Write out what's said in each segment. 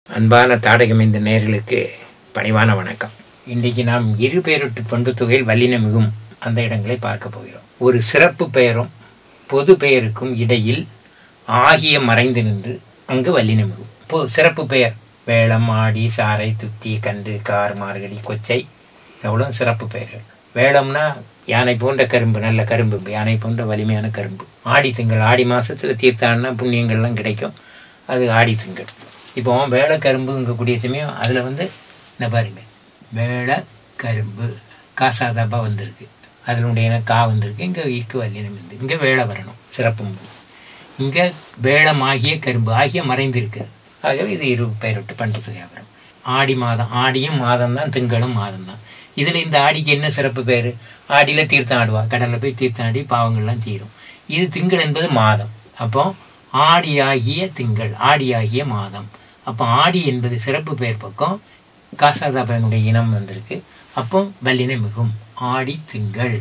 அன்பான தாடகம் இந்த நேர்களுக்கு பணிவான வணக்கம் இன்றைக்கு நாம் இரு பெயரொட்டு பண்பு தொகையில் வல்லின மிகும் அந்த இடங்களை பார்க்க போகிறோம் ஒரு சிறப்பு பெயரும் பொது பெயருக்கும் இடையில் ஆகிய மறைந்து நின்று அங்கு வல்லின மிகும் இப்போ சிறப்பு பெயர் வேளம் ஆடி சாரை துத்தி கன்று கார் மார்கழி கொச்சை எவ்வளோ சிறப்பு பெயர்கள் வேளம்னா யானை போன்ற கரும்பு நல்ல கரும்பு யானை போன்ற வலிமையான கரும்பு ஆடி திங்கள் ஆடி மாதத்தில் தீர்த்தான்னா புண்ணியங்கள்லாம் கிடைக்கும் அது ஆடி திங்கள் இப்போ வேள கரும்புங்கக்கூடிய சமயம் அதில் வந்து இந்த பாருங்க வேள கரும்பு காசாதாப்பா வந்திருக்கு அதனுடைய கா வந்திருக்கு இங்கே இக்கு வல்லினம் இருந்து இங்கே வேளை வரணும் சிறப்பு இங்கே வேளமாகிய கரும்பு ஆகிய மறைந்திருக்கு ஆகவே இது இரு பெயரொட்டு பண்பு வியாபாரம் ஆடி மாதம் ஆடியும் மாதம் தான் திங்களும் மாதம் தான் இதில் இந்த ஆடிக்கு என்ன சிறப்பு பேர் ஆடியில் தீர்த்தம் ஆடுவா கடலில் போய் தீர்த்தம் ஆடி பாவங்கள்லாம் தீரும் இது திங்கள் என்பது மாதம் அப்போ ஆடியாகிய திங்கள் ஆடியாகிய மாதம் அப்போ ஆடி என்பது சிறப்பு பெயர் பக்கம் காசாதாபனுடைய இனம் வந்திருக்கு அப்போ வல்லினை மிகும் ஆடி திங்கள்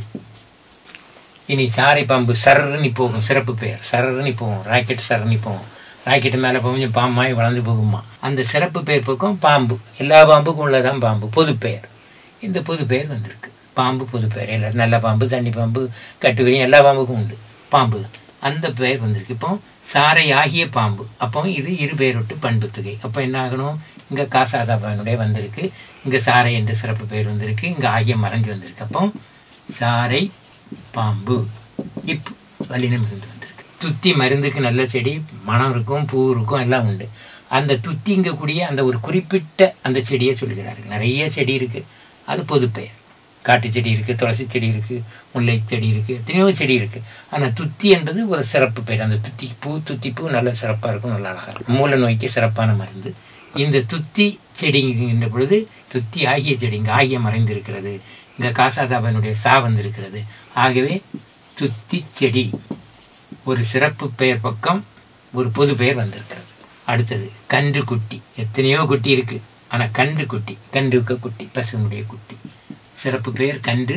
இனி சாரை பாம்பு சரறுனி போகும் சிறப்பு பெயர் சரறுனி போகும் ராக்கெட் சரறுனி போகும் ராக்கெட்டு மேலே போகும் பாம்பாய் வளர்ந்து போகுமா அந்த சிறப்பு பெயர் பக்கம் பாம்பு எல்லா பாம்புக்கும் உள்ளதான் பாம்பு பொது பெயர் இந்த பொது பெயர் வந்திருக்கு பாம்பு பொது பெயர் எல்லா நல்ல பாம்பு தண்ணி பாம்பு கட்டுவிரியும் எல்லா பாம்புக்கும் உண்டு பாம்பு அந்த பெயர் வந்திருக்கு இப்போ சாரை ஆகிய பாம்பு அப்போ இது இரு பெயரொட்டு பண்பு தொகை அப்போ என்ன ஆகணும் இங்கே காசாதாபானுடைய வந்திருக்கு இங்கே சாரை என்ற சிறப்பு பெயர் வந்திருக்கு இங்கே ஆகிய மறைஞ்சு வந்திருக்கு அப்போ சாரை பாம்பு இப் வல்லினம் இருந்து வந்திருக்கு துத்தி மருந்துக்கு நல்ல செடி மனம் இருக்கும் பூ இருக்கும் எல்லாம் உண்டு அந்த துத்திங்கக்கூடிய அந்த ஒரு குறிப்பிட்ட அந்த செடியை சொல்கிறார்கள் நிறைய செடி இருக்குது அது பொதுப்பெயர் காட்டு செடி இருக்குது துளசி செடி இருக்குது முல்லை செடி இருக்குது எத்தனையோ செடி இருக்குது ஆனால் துத்தி என்பது ஒரு சிறப்பு பெயர் அந்த துத்தி பூ துத்தி பூ நல்ல சிறப்பாக இருக்கும் நல்லா அழகாக இருக்கும் மூல நோய்க்கு சிறப்பான மருந்து இந்த துத்தி செடிங்கின்ற பொழுது துத்தி ஆகிய செடி இங்கே ஆகிய மறைந்திருக்கிறது இங்கே காசாதாபனுடைய சா வந்திருக்கிறது ஆகவே துத்தி செடி ஒரு சிறப்பு பெயர் பக்கம் ஒரு பொது பெயர் வந்திருக்கிறது அடுத்தது கன்று குட்டி எத்தனையோ குட்டி இருக்குது ஆனால் கன்று குட்டி கன்றுக்க குட்டி பசுனுடைய குட்டி சிறப்பு பெயர் கன்று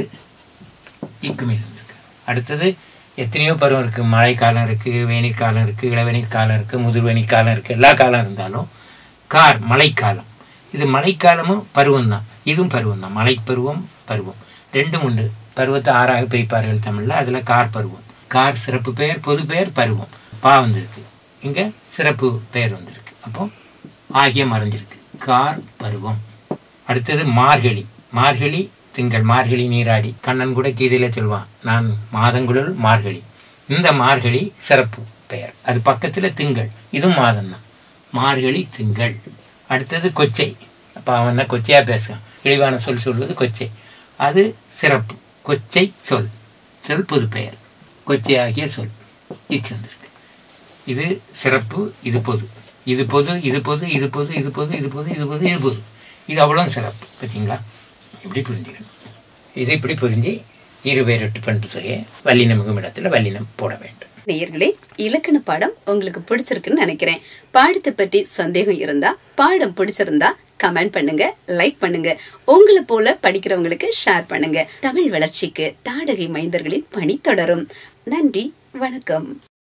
இக்குமே வந்திருக்கு அடுத்தது எத்தனையோ பருவம் இருக்குது மழைக்காலம் இருக்குது வெயிற் காலம் இருக்குது இளவெளிர் காலம் இருக்குது முதிர்வெளிர் காலம் இருக்குது எல்லா காலம் இருந்தாலும் கார் மழைக்காலம் இது மழைக்காலமும் பருவம் தான் இதுவும் பருவம் தான் மழை பருவம் பருவம் ரெண்டும் உண்டு பருவத்தை ஆறாக பிரிப்பார்கள் தமிழில் அதில் கார் பருவம் கார் சிறப்பு பெயர் பொது பெயர் பருவம் பா வந்திருக்கு இங்கே சிறப்பு பெயர் வந்திருக்கு அப்போ ஆகிய மறைஞ்சிருக்கு கார் பருவம் அடுத்தது மார்கழி மார்கழி திங்கள் மார்கழி நீராடி கண்ணன் கூட கீதையில் சொல்வான் நான் மாதங்களுள் மார்கழி இந்த மார்கழி சிறப்பு பெயர் அது பக்கத்தில் திங்கள் இதுவும் மாதம் தான் மார்கழி திங்கள் அடுத்தது கொச்சை அப்போ அவன் தான் கொச்சையாக பேசுவான் இழிவான சொல் சொல்வது கொச்சை அது சிறப்பு கொச்சை சொல் சொல் பொது பெயர் கொச்சை ஆகிய சொல் இது வந்திருக்கு இது சிறப்பு இது பொது இது பொது இது பொது இது பொது இது பொது இது பொது இது பொது இது பொது இது அவ்வளோ சிறப்பு பார்த்தீங்களா இப்படி புரிஞ்சுக்கணும் இது இப்படி புரிஞ்சு இரு பேரெட்டு பண்பு தொகையை வல்லினம் மிகும் இடத்துல வல்லினம் போட வேண்டும் நேயர்களே இலக்கண பாடம் உங்களுக்கு பிடிச்சிருக்குன்னு நினைக்கிறேன் பாடத்தை பற்றி சந்தேகம் இருந்தா பாடம் பிடிச்சிருந்தா கமெண்ட் பண்ணுங்க லைக் பண்ணுங்க உங்களை போல படிக்கிறவங்களுக்கு ஷேர் பண்ணுங்க தமிழ் வளர்ச்சிக்கு தாடகை மைந்தர்களின் பணி தொடரும் நன்றி வணக்கம்